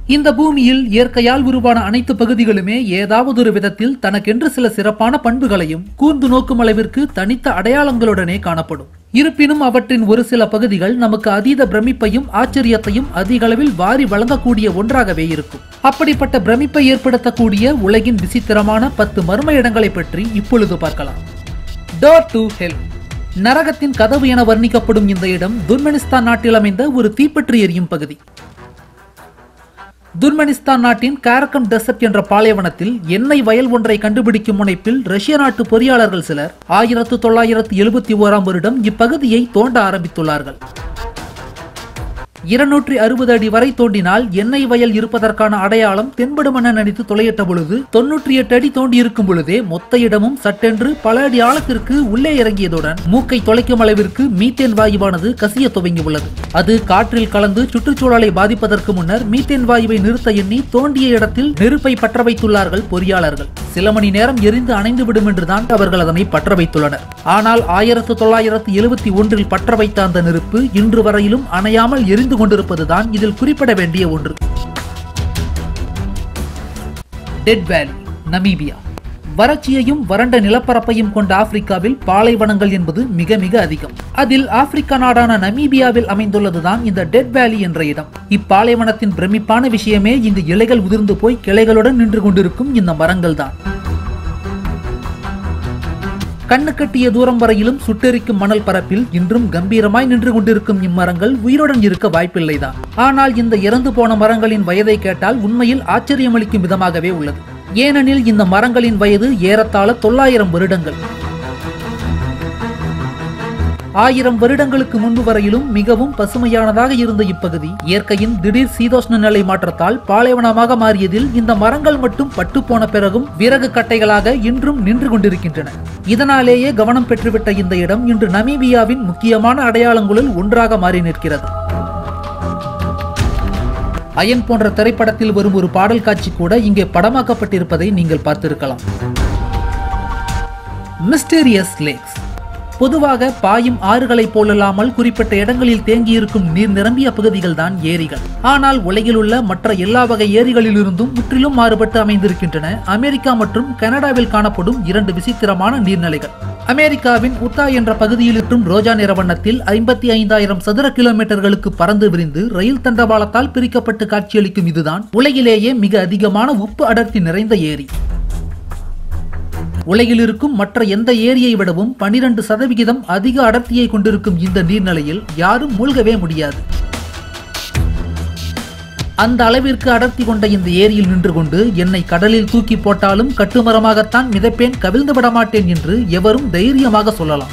இந்த பூமியில் இயற்கையால் உருவான அனைத்து பகுதிகளுமே ஏதாவது ஒரு விதத்தில் தனக்கென்று சில சிறப்பான பண்புகளையும் கூர்ந்து நோக்கும் அளவிற்கு தனித்த அடையாளங்களுடனே காணப்படும் இருப்பினும் அவற்றின் ஒரு சில பகுதிகள் நமக்கு அதீத பிரமிப்பையும் ஆச்சரியத்தையும் அதிக அளவில் வாரி வழங்கக்கூடிய ஒன்றாகவே இருக்கும் அப்படிப்பட்ட பிரமிப்பை ஏற்படுத்தக்கூடிய உலகின் விசித்திரமான பத்து மர்ம இடங்களை பற்றி இப்பொழுது பார்க்கலாம் டோர் டு ஹெல் நரகத்தின் கதவு என வர்ணிக்கப்படும் இந்த இடம் துர்மெனிஸ்தான் நாட்டில் அமைந்த ஒரு தீப்பற்றி எரியும் பகுதி துர்மெனிஸ்தான் நாட்டின் காரக்கம் டெசர்ட் என்ற பாலைவனத்தில் எண்ணெய் வயல் ஒன்றை கண்டுபிடிக்கும் முனைப்பில் ரஷ்ய நாட்டு பொறியாளர்கள் சிலர் ஆயிரத்து தொள்ளாயிரத்து எழுபத்தி ஓராம் வருடம் இப்பகுதியை தோண்ட ஆரம்பித்துள்ளார்கள் இருநூற்றி அறுபது அடி வரை தோண்டினால் எண்ணெய் வயல் இருப்பதற்கான அடையாளம் தென்படும் என நினைத்து துளையிட்ட பொழுது தொன்னூற்றி எட்டு அடி தோண்டி இருக்கும் பொழுதே மொத்த இடமும் சட்டென்று பல அடி ஆழத்திற்கு உள்ளே இறங்கியதுடன் மூக்கை தொலைக்கும் அளவிற்கு மீத்தேன் வாயுவானது கசிய துவங்கியுள்ளது அது காற்றில் கலந்து சுற்றுச்சூழலை பாதிப்பதற்கு முன்னர் மீத்தேன் வாயுவை நிறுத்த எண்ணி தோண்டிய இடத்தில் நெருப்பை பற்ற வைத்துள்ளார்கள் பொறியாளர்கள் சில மணி நேரம் எரிந்து அணைந்து விடும் என்றுதான் அவர்கள் அதனை பற்ற வைத்துள்ளனர் ஆனால் ஆயிரத்து தொள்ளாயிரத்து எழுபத்தி ஒன்றில் பற்ற வைத்த அந்த நெருப்பு இன்று வரையிலும் அணையாமல் எரிந்து கொண்டிருப்பதுதான் இதில் குறிப்பிட வேண்டிய ஒன்று டெட் வேலி நமீபியா வறட்சியையும் வறண்ட நிலப்பரப்பையும் கொண்ட ஆப்பிரிக்காவில் பாலைவனங்கள் என்பது மிக மிக அதிகம் அதில் ஆப்பிரிக்கா நாடான நமீபியாவில் அமைந்துள்ளதுதான் இந்த டெட் வேலி என்ற இடம் இப்பாலைவனத்தின் பிரமிப்பான விஷயமே இங்கு இலைகள் உதிர்ந்து போய் கிளைகளுடன் நின்று கொண்டிருக்கும் இந்த மரங்கள் தான் கண்ணு கட்டிய தூரம் வரையிலும் சுட்டெரிக்கும் மணல் பரப்பில் இன்றும் கம்பீரமாய் நின்று கொண்டிருக்கும் இம்மரங்கள் உயிருடன் இருக்க வாய்ப்பில்லைதான் ஆனால் இந்த இறந்து போன மரங்களின் வயதை கேட்டால் உண்மையில் ஆச்சரியமளிக்கும் விதமாகவே உள்ளது ஏனெனில் இந்த மரங்களின் வயது ஏறத்தாழ தொள்ளாயிரம் வருடங்கள் ஆயிரம் வருடங்களுக்கு முன்பு வரையிலும் மிகவும் பசுமையானதாக இருந்த இப்பகுதி இயற்கையின் திடீர் சீதோஷ்ண நிலை மாற்றத்தால் பாலைவனமாக மாறியதில் இந்த மரங்கள் மட்டும் பட்டுப்போன பிறகும் விறகு கட்டைகளாக இன்றும் நின்று கொண்டிருக்கின்றன இதனாலேயே கவனம் பெற்றுவிட்ட இந்த இடம் இன்று நமீபியாவின் முக்கியமான அடையாளங்களுள் ஒன்றாக மாறி நிற்கிறது அயன் போன்ற திரைப்படத்தில் வரும் ஒரு பாடல் காட்சி கூட இங்கே படமாக்கப்பட்டிருப்பதை நீங்கள் பார்த்திருக்கலாம் மிஸ்டீரியஸ் லேக்ஸ் பொதுவாக பாயும் ஆறுகளைப் போலல்லாமல் குறிப்பிட்ட இடங்களில் தேங்கியிருக்கும் நீர் நிரம்பிய பகுதிகள் தான் ஏரிகள் ஆனால் உலகில் உள்ள மற்ற எல்லா வகை ஏரிகளிலிருந்தும் முற்றிலும் மாறுபட்டு அமைந்திருக்கின்றன அமெரிக்கா மற்றும் கனடாவில் காணப்படும் இரண்டு விசித்திரமான நீர்நிலைகள் அமெரிக்காவின் உத்தா என்ற பகுதியில் இருக்கும் ரோஜா நிற வண்ணத்தில் ஐம்பத்தி ஐந்தாயிரம் சதுர கிலோமீட்டர்களுக்கு பறந்து விரிந்து ரயில் தண்டவாளத்தால் பிரிக்கப்பட்டு காட்சியளிக்கும் இதுதான் உலகிலேயே மிக அதிகமான உப்பு அடர்த்தி நிறைந்த ஏரி உலகில் இருக்கும் மற்ற எந்த ஏரியை விடவும் பனிரெண்டு சதவிகிதம் அதிக அடர்த்தியை கொண்டிருக்கும் இந்த நீர்நிலையில் யாரும் மூழ்கவே முடியாது அந்த அளவிற்கு அடர்த்தி கொண்ட இந்த ஏரியில் நின்று கொண்டு என்னை கடலில் தூக்கி போட்டாலும் கட்டுமரமாகத்தான் மிதப்பேன் கவிழ்ந்து விட மாட்டேன் என்று எவரும் தைரியமாக சொல்லலாம்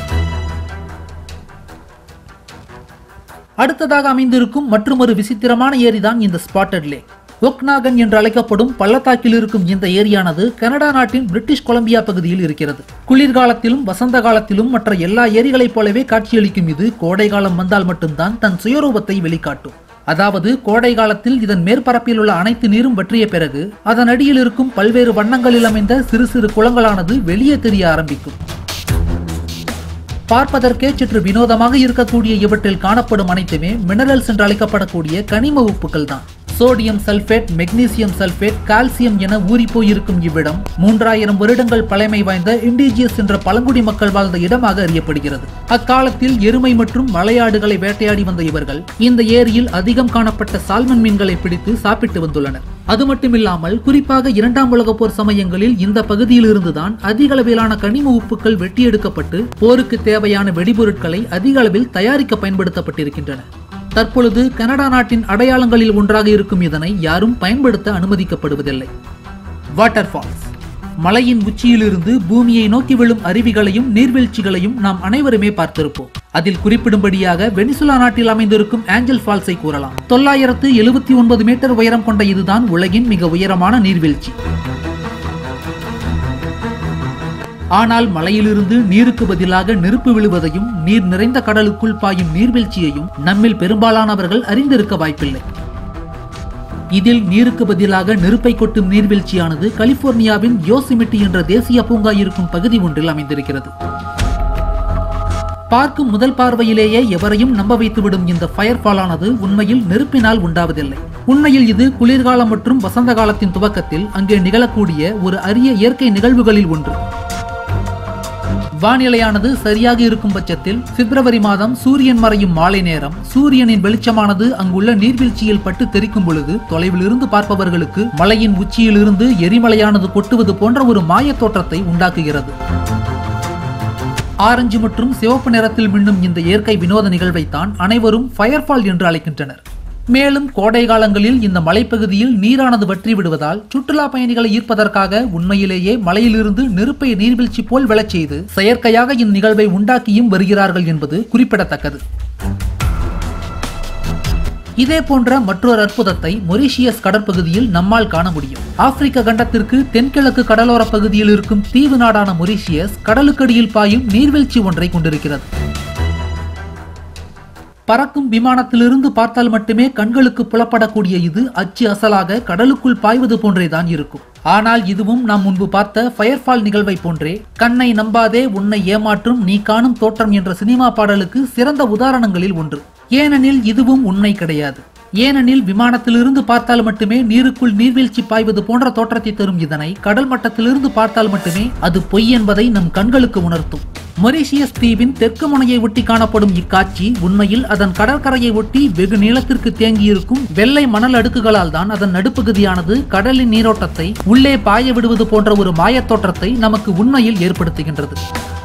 அடுத்ததாக அமைந்திருக்கும் மற்றொரு விசித்திரமான ஏரிதான் இந்த ஸ்பாட்டட் லேக் ஒக்னாகன் என்று அழைக்கப்படும் பள்ளத்தாக்கில் இருக்கும் இந்த ஏரியானது கனடா நாட்டின் பிரிட்டிஷ் கொலம்பியா பகுதியில் இருக்கிறது குளிர்காலத்திலும் வசந்த காலத்திலும் மற்ற எல்லா ஏரிகளைப் போலவே காட்சியளிக்கும் இது கோடை காலம் வந்தால் மட்டும்தான் தன் சுயரூபத்தை வெளிக்காட்டும் அதாவது கோடை காலத்தில் இதன் மேற்பரப்பில் உள்ள அனைத்து நீரும் வற்றிய பிறகு அதன் அடியில் இருக்கும் பல்வேறு வண்ணங்களில் அமைந்த சிறு சிறு குளங்களானது வெளியே தெரிய ஆரம்பிக்கும் பார்ப்பதற்கே சற்று வினோதமாக இருக்கக்கூடிய இவற்றில் காணப்படும் அனைத்துமே மினரல்ஸ் என்று அழைக்கப்படக்கூடிய கனிம உப்புக்கள் தான் sodium sulphate magnesium sulphate calcium என ஊறிப்போய் இருக்கும் இவ்விடம் மூன்றாயிரம் வருடங்கள் பழமை வாய்ந்த இண்டிஜியஸ் என்ற பழங்குடி மக்கள் வாழ்ந்த இடமாக அறியப்படுகிறது அக்காலத்தில் எருமை மற்றும் மலையாடுகளை வேட்டையாடி வந்த இவர்கள் இந்த ஏரியில் அதிகம் காணப்பட்ட சால்மன் மீன்களை பிடித்து சாப்பிட்டு வந்துள்ளனர் அது மட்டுமில்லாமல் குறிப்பாக இரண்டாம் உலகப் போர் சமயங்களில் இந்த பகுதியில் இருந்துதான் அதிக அளவிலான கனிம உப்புக்கள் வெட்டி எடுக்கப்பட்டு போருக்கு தேவையான வெடிபொருட்களை அதிக அளவில் தயாரிக்க பயன்படுத்தப்பட்டிருக்கின்றன தற்பொழுது கனடா நாட்டின் அடையாளங்களில் ஒன்றாக இருக்கும் இதனை யாரும் பயன்படுத்த அனுமதிக்கப்படுவதில்லை வாட்டர்ஃபால்ஸ் மலையின் உச்சியிலிருந்து பூமியை நோக்கி விழும் அருவிகளையும் நீர்வீழ்ச்சிகளையும் நாம் அனைவருமே பார்த்திருப்போம் அதில் குறிப்பிடும்படியாக வெனிசுலா நாட்டில் அமைந்திருக்கும் ஏஞ்சல் ஃபால்ஸை கூறலாம் தொள்ளாயிரத்து எழுபத்தி ஒன்பது மீட்டர் உயரம் கொண்ட இதுதான் உலகின் மிக உயரமான நீர்வீழ்ச்சி ஆனால் மலையிலிருந்து நீருக்கு பதிலாக நெருப்பு விழுவதையும் நீர் நிறைந்த கடலுக்குள் பாயும் நீர்வீழ்ச்சியையும் நம்மில் பெரும்பாலானவர்கள் அறிந்திருக்க வாய்ப்பில்லை இதில் நீருக்கு பதிலாக நெருப்பை கொட்டும் நீர்வீழ்ச்சியானது கலிபோர்னியாவின் யோசிமிட்டி என்ற தேசிய பூங்கா இருக்கும் பகுதி ஒன்றில் அமைந்திருக்கிறது பார்க்கும் முதல் பார்வையிலேயே எவரையும் நம்ப வைத்துவிடும் இந்த ஃபயர்ஃபாலானது உண்மையில் நெருப்பினால் உண்டாவதில்லை உண்மையில் இது குளிர்காலம் மற்றும் வசந்த காலத்தின் துவக்கத்தில் அங்கே நிகழக்கூடிய ஒரு அரிய இயற்கை நிகழ்வுகளில் ஒன்று வானிலையானது சரியாக இருக்கும் பட்சத்தில் பிப்ரவரி மாதம் சூரியன் மறையும் மாலை நேரம் சூரியனின் வெளிச்சமானது அங்குள்ள நீர்வீழ்ச்சியில் பட்டு தெரிக்கும் பொழுது தொலைவில் இருந்து பார்ப்பவர்களுக்கு மலையின் உச்சியில் இருந்து எரிமலையானது கொட்டுவது போன்ற ஒரு மாயத் தோற்றத்தை உண்டாக்குகிறது ஆரஞ்சு மற்றும் சிவப்பு நிறத்தில் மின்னும் இந்த இயற்கை வினோத நிகழ்வைத்தான் அனைவரும் ஃபயர்ஃபால் என்று அழைக்கின்றனர் மேலும் கோடை காலங்களில் இந்த மலைப்பகுதியில் நீரானது வற்றி விடுவதால் சுற்றுலா பயணிகளை ஈர்ப்பதற்காக உண்மையிலேயே மலையிலிருந்து நெருப்பை நீர்வீழ்ச்சி போல் விழச் செய்து செயற்கையாக இந்நிகழ்வை உண்டாக்கியும் வருகிறார்கள் என்பது குறிப்பிடத்தக்கது இதே போன்ற மற்றொரு அற்புதத்தை மொரீஷியஸ் கடற்பகுதியில் நம்மால் காண முடியும் ஆப்பிரிக்க கண்டத்திற்கு தென்கிழக்கு கடலோர பகுதியில் இருக்கும் தீவு நாடான மொரீஷியஸ் கடலுக்கடியில் பாயும் நீர்வீழ்ச்சி ஒன்றை கொண்டிருக்கிறது பறக்கும் விமானத்திலிருந்து பார்த்தால் மட்டுமே கண்களுக்கு புலப்படக்கூடிய இது அச்சு அசலாக கடலுக்குள் பாய்வது போன்றேதான் இருக்கும் ஆனால் இதுவும் நாம் முன்பு பார்த்த ஃபயர்ஃபால் நிகழ்வை போன்றே கண்ணை நம்பாதே உன்னை ஏமாற்றும் நீ காணும் தோற்றம் என்ற சினிமா பாடலுக்கு சிறந்த உதாரணங்களில் ஒன்று ஏனெனில் இதுவும் உண்மை கிடையாது ஏனெனில் விமானத்திலிருந்து பார்த்தால் மட்டுமே நீருக்குள் நீர்வீழ்ச்சி பாய்வது போன்ற தோற்றத்தை தரும் இதனை கடல் மட்டத்திலிருந்து பார்த்தால் மட்டுமே அது பொய் என்பதை நம் கண்களுக்கு உணர்த்தும் மொரீஷியஸ் தீவின் தெற்கு முனையை ஒட்டி காணப்படும் இக்காட்சி உண்மையில் அதன் கடற்கரையை ஒட்டி வெகு நீளத்திற்கு தேங்கியிருக்கும் வெள்ளை மணல் அடுக்குகளால் தான் அதன் நடுப்பகுதியானது கடலின் நீரோட்டத்தை உள்ளே பாய விடுவது போன்ற ஒரு மாயத் தோற்றத்தை நமக்கு உண்மையில் ஏற்படுத்துகின்றது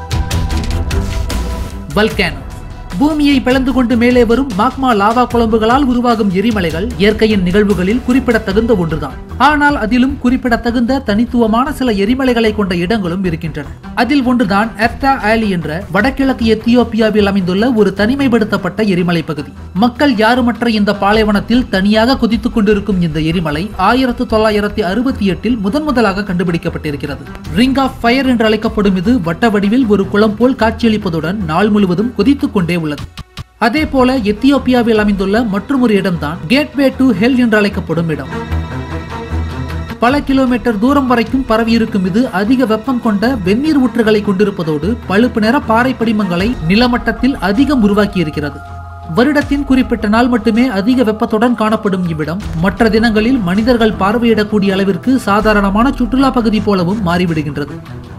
வல்கேனோ பூமியை பிளந்து கொண்டு மேலே வரும் மாக்மா லாவா குழம்புகளால் உருவாகும் எரிமலைகள் இயற்கையின் நிகழ்வுகளில் குறிப்பிடத்தகுந்த ஒன்றுதான் ஆனால் அதிலும் குறிப்பிடத்தகுந்த தனித்துவமான சில எரிமலைகளை கொண்ட இடங்களும் இருக்கின்றன அதில் ஒன்றுதான் எர்டா ஆலி என்ற வடகிழக்கு எத்தியோப்பியாவில் அமைந்துள்ள ஒரு தனிமைப்படுத்தப்பட்ட எரிமலை பகுதி மக்கள் யாருமற்ற இந்த பாலைவனத்தில் தனியாக குதித்துக் கொண்டிருக்கும் இந்த எரிமலை ஆயிரத்து தொள்ளாயிரத்தி அறுபத்தி எட்டில் முதன் முதலாக கண்டுபிடிக்கப்பட்டிருக்கிறது ரிங் ஆஃப் ஃபயர் என்று அழைக்கப்படும் இது வட்ட வடிவில் ஒரு குளம் போல் காட்சியளிப்பதுடன் நாள் முழுவதும் கொதித்துக் கொண்டே உள்ளது அதே போல எத்தியோப்பியாவில் அமைந்துள்ள மற்றொரு இடம்தான் கேட்வே டு ஹெல் என்று அழைக்கப்படும் இடம் பல கிலோமீட்டர் தூரம் வரைக்கும் பரவியிருக்கும் இது அதிக வெப்பம் கொண்ட வெந்நீர் ஊற்றுகளை கொண்டிருப்பதோடு பழுப்பு நிற பாறை படிமங்களை நிலமட்டத்தில் அதிகம் உருவாக்கியிருக்கிறது வருடத்தின் குறிப்பிட்ட நாள் மட்டுமே அதிக வெப்பத்துடன் காணப்படும் இவ்விடம் மற்ற தினங்களில் மனிதர்கள் பார்வையிடக்கூடிய அளவிற்கு சாதாரணமான சுற்றுலா பகுதி போலவும் மாறிவிடுகின்றது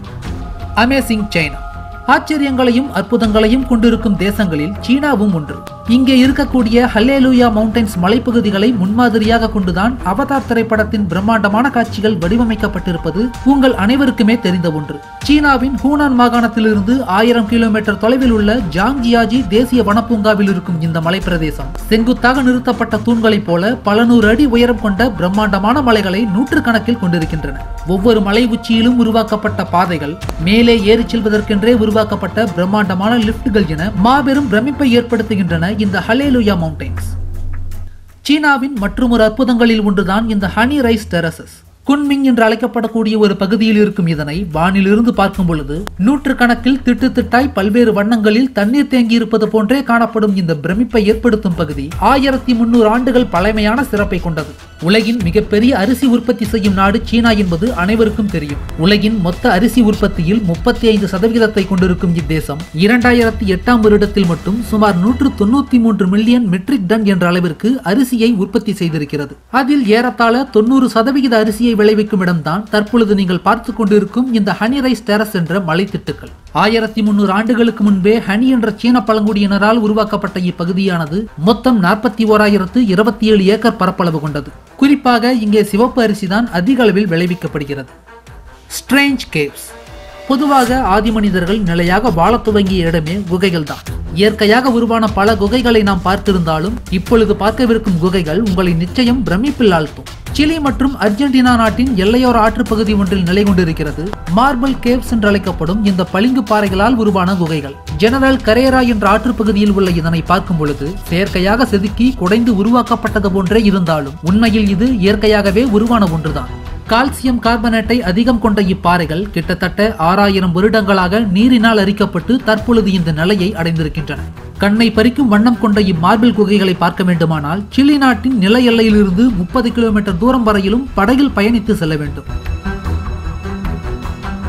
அமேசிங் சைனா ஆச்சரியங்களையும் அற்புதங்களையும் கொண்டிருக்கும் தேசங்களில் சீனாவும் ஒன்று இங்கே இருக்கக்கூடிய ஹல்லேலூயா மவுண்டன்ஸ் மலைப்பகுதிகளை முன்மாதிரியாக கொண்டுதான் அவதார் திரைப்படத்தின் பிரம்மாண்டமான காட்சிகள் வடிவமைக்கப்பட்டிருப்பது உங்கள் அனைவருக்குமே தெரிந்த ஒன்று சீனாவின் ஹூனான் மாகாணத்திலிருந்து ஆயிரம் கிலோமீட்டர் தொலைவில் உள்ள ஜாங்ஜியாஜி தேசிய வனப்பூங்காவில் இருக்கும் இந்த மலைப்பிரதேசம் செங்குத்தாக நிறுத்தப்பட்ட தூண்களைப் போல பல நூறு அடி உயரம் கொண்ட பிரம்மாண்டமான மலைகளை நூற்றுக்கணக்கில் கொண்டிருக்கின்றன ஒவ்வொரு மலை உச்சியிலும் உருவாக்கப்பட்ட பாதைகள் மேலே ஏறிச் செல்வதற்கென்றே உருவாக்கப்பட்ட பிரம்மாண்டமான லிப்ட்கள் என மாபெரும் பிரமிப்பை ஏற்படுத்துகின்றன இந்த ஹலேலுயா மவுண்டைன்ஸ் சீனாவின் மற்றொரு அற்புதங்களில் ஒன்றுதான் இந்த ஹனி ரைஸ் டெரசஸ் குன்மிங் என்று அழைக்கப்படக்கூடிய ஒரு பகுதியில் இருக்கும் இதனை வானிலிருந்து பார்க்கும் பொழுது நூற்றுக்கணக்கில் திட்டு திட்டாய் பல்வேறு வண்ணங்களில் தண்ணீர் தேங்கி இருப்பது போன்றே காணப்படும் இந்த பிரமிப்பை ஏற்படுத்தும் பகுதி ஆயிரத்தி முன்னூறு ஆண்டுகள் பழமையான சிறப்பை கொண்டது உலகின் மிகப்பெரிய அரிசி உற்பத்தி செய்யும் நாடு சீனா என்பது அனைவருக்கும் தெரியும் உலகின் மொத்த அரிசி உற்பத்தியில் முப்பத்தி ஐந்து சதவிகிதத்தை கொண்டிருக்கும் இத்தேசம் இரண்டாயிரத்தி எட்டாம் வருடத்தில் மட்டும் சுமார் நூற்று தொண்ணூத்தி மூன்று மில்லியன் மெட்ரிக் டன் என்ற அளவிற்கு அரிசியை உற்பத்தி செய்திருக்கிறது அதில் ஏறத்தாழ தொண்ணூறு சதவிகித அரிசியை விளைவிக்கும் இடம்தான் தற்பொழுது நீங்கள் பார்த்து கொண்டிருக்கும் இந்த ஹனி ரைஸ் டெரஸ் என்ற மலைத்திட்டுக்கள் ஆயிரத்தி முன்னூறு ஆண்டுகளுக்கு முன்பே ஹனி என்ற சீன பழங்குடியினரால் உருவாக்கப்பட்ட இப்பகுதியானது மொத்தம் நாற்பத்தி ஓராயிரத்து இருபத்தி ஏழு ஏக்கர் பரப்பளவு கொண்டது குறிப்பாக இங்கே சிவப்பு அரிசி தான் அதிக அளவில் விளைவிக்கப்படுகிறது ஸ்ட்ரேஞ்ச் கேவ்ஸ் பொதுவாக ஆதிமனிதர்கள் நிலையாக வாழத் துவங்கிய இடமே குகைகள் தான் இயற்கையாக உருவான பல குகைகளை நாம் பார்த்திருந்தாலும் இப்பொழுது பார்க்கவிருக்கும் குகைகள் உங்களை நிச்சயம் பிரமிப்பில் ஆழ்த்தும் சிலி மற்றும் அர்ஜென்டினா நாட்டின் எல்லையோர ஆற்றுப் பகுதி ஒன்றில் நிலை கொண்டிருக்கிறது மார்பிள் கேவ்ஸ் என்று அழைக்கப்படும் இந்த பளிங்கு பாறைகளால் உருவான குகைகள் ஜெனரல் கரேரா என்ற ஆற்றுப் பகுதியில் உள்ள இதனை பார்க்கும் பொழுது செயற்கையாக செதுக்கி குடைந்து உருவாக்கப்பட்டது போன்றே இருந்தாலும் உண்மையில் இது இயற்கையாகவே உருவான ஒன்றுதான் கால்சியம் கார்பனேட்டை அதிகம் கொண்ட இப்பாறைகள் கிட்டத்தட்ட ஆறாயிரம் வருடங்களாக நீரினால் அரிக்கப்பட்டு தற்பொழுது இந்த நிலையை அடைந்திருக்கின்றன கண்ணை பறிக்கும் வண்ணம் கொண்ட இம்மார்பிள் குகைகளை பார்க்க வேண்டுமானால் சிலி நாட்டின் நில எல்லையிலிருந்து முப்பது கிலோமீட்டர் தூரம் வரையிலும் படகில் பயணித்து செல்ல வேண்டும்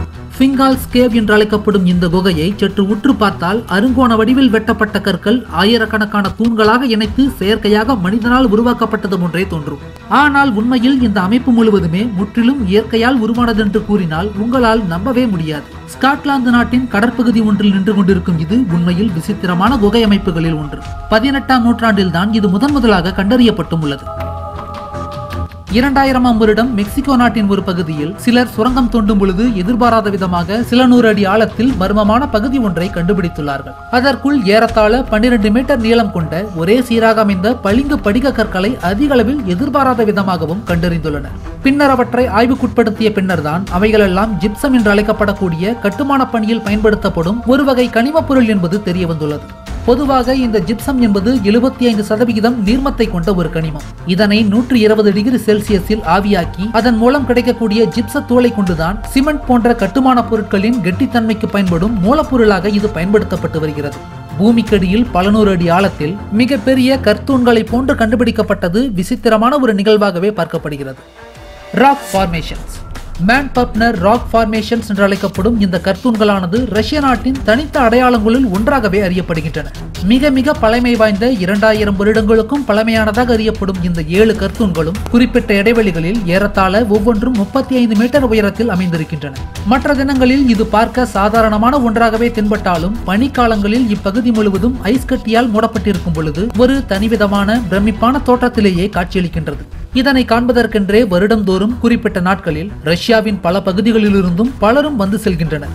ஃபிங்கால்ஸ் கேவ் என்று அழைக்கப்படும் இந்த குகையை சற்று உற்று பார்த்தால் அருங்கோண வடிவில் வெட்டப்பட்ட கற்கள் ஆயிரக்கணக்கான தூண்களாக இணைத்து செயற்கையாக மனிதனால் உருவாக்கப்பட்டது ஒன்றே தோன்றும் ஆனால் உண்மையில் இந்த அமைப்பு முழுவதுமே முற்றிலும் இயற்கையால் உருவானதென்று கூறினால் உங்களால் நம்பவே முடியாது ஸ்காட்லாந்து நாட்டின் கடற்பகுதி ஒன்றில் நின்று கொண்டிருக்கும் இது உண்மையில் விசித்திரமான குகை அமைப்புகளில் ஒன்று பதினெட்டாம் நூற்றாண்டில்தான் இது முதன் முதலாக கண்டறியப்பட்டும் உள்ளது இரண்டாயிரமாம் வருடம் மெக்சிகோ நாட்டின் ஒரு பகுதியில் சிலர் சுரங்கம் தோண்டும் பொழுது எதிர்பாராத விதமாக சில நூறு அடி ஆழத்தில் மர்மமான பகுதி ஒன்றை கண்டுபிடித்துள்ளார்கள் அதற்குள் ஏறத்தாழ பன்னிரண்டு மீட்டர் நீளம் கொண்ட ஒரே சீராக அமைந்த பளிங்கு படிக கற்களை அதிக அளவில் எதிர்பாராத விதமாகவும் கண்டறிந்துள்ளனர் பின்னர் அவற்றை ஆய்வுக்குட்படுத்திய பின்னர்தான் அவைகளெல்லாம் ஜிப்சம் என்று அழைக்கப்படக்கூடிய கட்டுமான பணியில் பயன்படுத்தப்படும் ஒரு வகை கனிமப் பொருள் என்பது தெரிய வந்துள்ளது பொதுவாக இந்த ஜிப்சம் என்பது எழுபத்தி ஐந்து சதவிகிதம் நீர்மத்தை கொண்ட ஒரு கனிமம் இதனை நூற்றி இருபது டிகிரி செல்சியஸில் ஆவியாக்கி அதன் மூலம் கிடைக்கக்கூடிய ஜிப்ச தூளை கொண்டுதான் சிமெண்ட் போன்ற கட்டுமான பொருட்களின் கெட்டித்தன்மைக்கு பயன்படும் மூலப்பொருளாக இது பயன்படுத்தப்பட்டு வருகிறது பூமிக்கடியில் பல நூறு அடி ஆழத்தில் மிகப்பெரிய கற்தூண்களை போன்று கண்டுபிடிக்கப்பட்டது விசித்திரமான ஒரு நிகழ்வாகவே பார்க்கப்படுகிறது ராக் ஃபார்மேஷன்ஸ் மேன் பப்னர் ராக் ஃபார்மேஷன்ஸ் என்று அழைக்கப்படும் இந்த கற்தூண்களானது ரஷ்ய நாட்டின் தனித்த அடையாளங்களில் ஒன்றாகவே அறியப்படுகின்றன மிக மிக பழமை வாய்ந்த இரண்டாயிரம் வருடங்களுக்கும் பழமையானதாக அறியப்படும் இந்த ஏழு கற்தூண்களும் குறிப்பிட்ட இடைவெளிகளில் ஏறத்தாழ ஒவ்வொன்றும் முப்பத்தி ஐந்து மீட்டர் உயரத்தில் அமைந்திருக்கின்றன மற்ற தினங்களில் இது பார்க்க சாதாரணமான ஒன்றாகவே தென்பட்டாலும் பனிக்காலங்களில் இப்பகுதி முழுவதும் ஐஸ் கட்டியால் மூடப்பட்டிருக்கும் பொழுது ஒரு தனிவிதமான பிரமிப்பான தோற்றத்திலேயே காட்சியளிக்கின்றது இதனை காண்பதற்கென்றே வருடந்தோறும் குறிப்பிட்ட நாட்களில் ரஷ்யாவின் பல பகுதிகளிலிருந்தும் பலரும் வந்து செல்கின்றனர்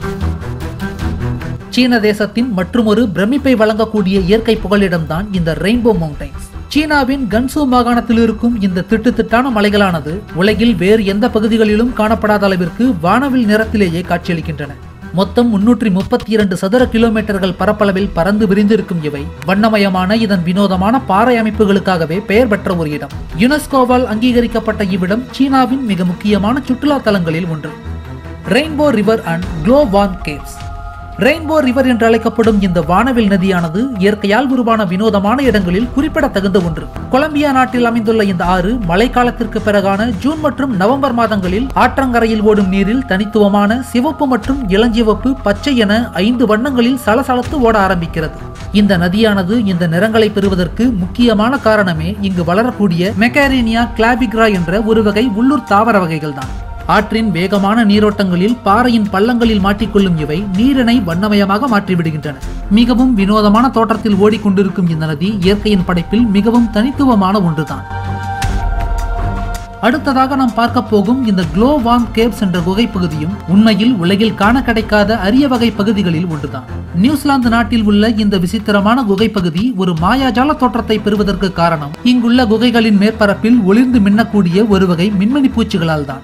சீன தேசத்தின் மற்றுமொரு பிரமிப்பை வழங்கக்கூடிய இயற்கை புகலிடம்தான் இந்த ரெயின்போ மவுண்டைன்ஸ் சீனாவின் கன்சூ மாகாணத்தில் இருக்கும் இந்த திட்டு திட்டான மலைகளானது உலகில் வேறு எந்த பகுதிகளிலும் காணப்படாத அளவிற்கு வானவில் நிறத்திலேயே காட்சியளிக்கின்றன மொத்தம் முன்னூற்றி முப்பத்தி இரண்டு சதுர கிலோமீட்டர்கள் பரப்பளவில் பறந்து விரிந்திருக்கும் இவை வண்ணமயமான இதன் வினோதமான பாறை அமைப்புகளுக்காகவே பெயர் பெற்ற ஒரு இடம் யுனெஸ்கோவால் அங்கீகரிக்கப்பட்ட இவ்விடம் சீனாவின் மிக முக்கியமான சுற்றுலா தலங்களில் ஒன்று rainbow river and glow worm caves rainbow river என்று அழைக்கப்படும் இந்த வானவில் நதியானது இயற்கையால் உருவான வினோதமான இடங்களில் குறிப்பிடத்தகுந்த ஒன்று கொலம்பியா நாட்டில் அமைந்துள்ள இந்த ஆறு மழைக்காலத்திற்கு பிறகான ஜூன் மற்றும் நவம்பர் மாதங்களில் ஆற்றங்கரையில் ஓடும் நீரில் தனித்துவமான சிவப்பு மற்றும் இளஞ்சிவப்பு பச்சை என ஐந்து வண்ணங்களில் சலசலத்து ஓட ஆரம்பிக்கிறது இந்த நதியானது இந்த நிறங்களை பெறுவதற்கு முக்கியமான காரணமே இங்கு வளரக்கூடிய மெக்காரேனியா கிளாபிக்ரா என்ற ஒரு வகை உள்ளூர் தாவர வகைகள் தான் ஆற்றின் வேகமான நீரோட்டங்களில் பாறையின் பள்ளங்களில் மாட்டிக்கொள்ளும் இவை நீரினை வண்ணமயமாக மாற்றிவிடுகின்றன மிகவும் வினோதமான தோற்றத்தில் ஓடிக்கொண்டிருக்கும் இந்த நதி இயற்கையின் படைப்பில் மிகவும் தனித்துவமான ஒன்றுதான் அடுத்ததாக நாம் பார்க்க போகும் இந்த க்ளோ வார்ம் கேவ்ஸ் என்ற குகை பகுதியும் உண்மையில் உலகில் காண கிடைக்காத அரிய வகை பகுதிகளில் ஒன்றுதான் நியூசிலாந்து நாட்டில் உள்ள இந்த விசித்திரமான குகை பகுதி ஒரு மாயாஜால தோற்றத்தை பெறுவதற்கு காரணம் இங்குள்ள குகைகளின் மேற்பரப்பில் ஒளிர்ந்து மின்னக்கூடிய ஒரு வகை மின்மணி பூச்சிகளால் தான்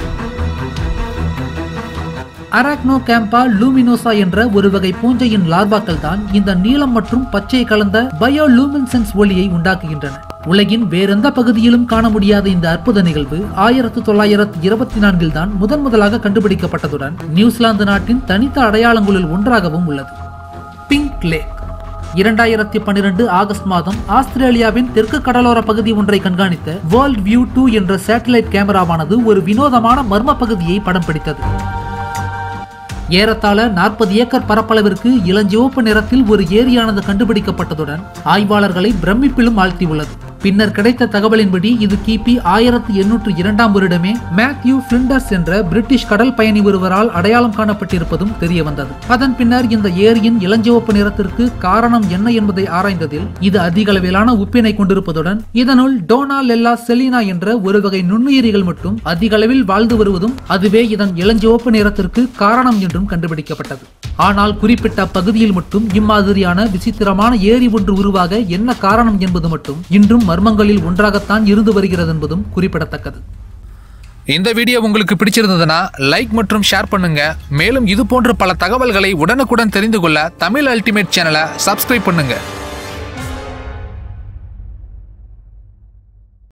அராக்னோ கேம்பா லூமினோசா என்ற ஒரு வகை பூஞ்சையின் லார்வாக்கள் தான் இந்த நீலம் மற்றும் பச்சை கலந்த பயோ லூமின்சென்ஸ் ஒளியை உண்டாக்குகின்றன உலகின் வேறெந்த பகுதியிலும் காண முடியாத இந்த அற்புத நிகழ்வு ஆயிரத்து தொள்ளாயிரத்து இருபத்தி நான்கில் தான் முதன் முதலாக கண்டுபிடிக்கப்பட்டதுடன் நியூசிலாந்து நாட்டின் தனித்த அடையாளங்களில் ஒன்றாகவும் உள்ளது பிங்க் லேக் இரண்டாயிரத்தி பன்னிரண்டு ஆகஸ்ட் மாதம் ஆஸ்திரேலியாவின் தெற்கு கடலோர பகுதி ஒன்றை கண்காணித்த வேர்ல்ட் வியூ டூ என்ற சேட்டலைட் கேமராவானது ஒரு வினோதமான மர்ம பகுதியை படம் பிடித்தது ஏறத்தாழ நாற்பது ஏக்கர் பரப்பளவிற்கு இளஞ்சிவப்பு நிறத்தில் ஒரு ஏரியானது கண்டுபிடிக்கப்பட்டதுடன் ஆய்வாளர்களை பிரமிப்பிலும் ஆழ்த்தியுள்ளது பின்னர் கிடைத்த தகவலின்படி இது கிபி ஆயிரத்தி எண்ணூற்று இரண்டாம் வருடமே மேத்யூ பிளிண்டர்ஸ் என்ற பிரிட்டிஷ் கடல் பயணி ஒருவரால் அடையாளம் காணப்பட்டிருப்பதும் தெரிய வந்தது அதன் பின்னர் இந்த ஏரியின் இளஞ்சிவப்பு நிறத்திற்கு காரணம் என்ன என்பதை ஆராய்ந்ததில் இது அதிக அளவிலான உப்பினை கொண்டிருப்பதுடன் இதனுள் டோனா லெல்லா செலினா என்ற ஒரு வகை நுண்ணுயிரிகள் மட்டும் அதிக அளவில் வாழ்ந்து வருவதும் அதுவே இதன் இளஞ்சிவப்பு நிறத்திற்கு காரணம் என்றும் கண்டுபிடிக்கப்பட்டது ஆனால் குறிப்பிட்ட பகுதியில் மட்டும் இம்மாதிரியான விசித்திரமான ஏரி ஒன்று உருவாக என்ன காரணம் என்பது மட்டும் இன்றும் மர்மங்களில் ஒன்றாகத்தான் இருந்து வருகிறது என்பதும் குறிப்பிடத்தக்கது இந்த வீடியோ உங்களுக்கு பிடிச்சிருந்ததுன்னா லைக் மற்றும் ஷேர் பண்ணுங்க மேலும் இது போன்ற பல தகவல்களை உடனுக்குடன் தெரிந்து கொள்ள தமிழ் அல்டிமேட் சேனலை சப்ஸ்கிரைப் பண்ணுங்க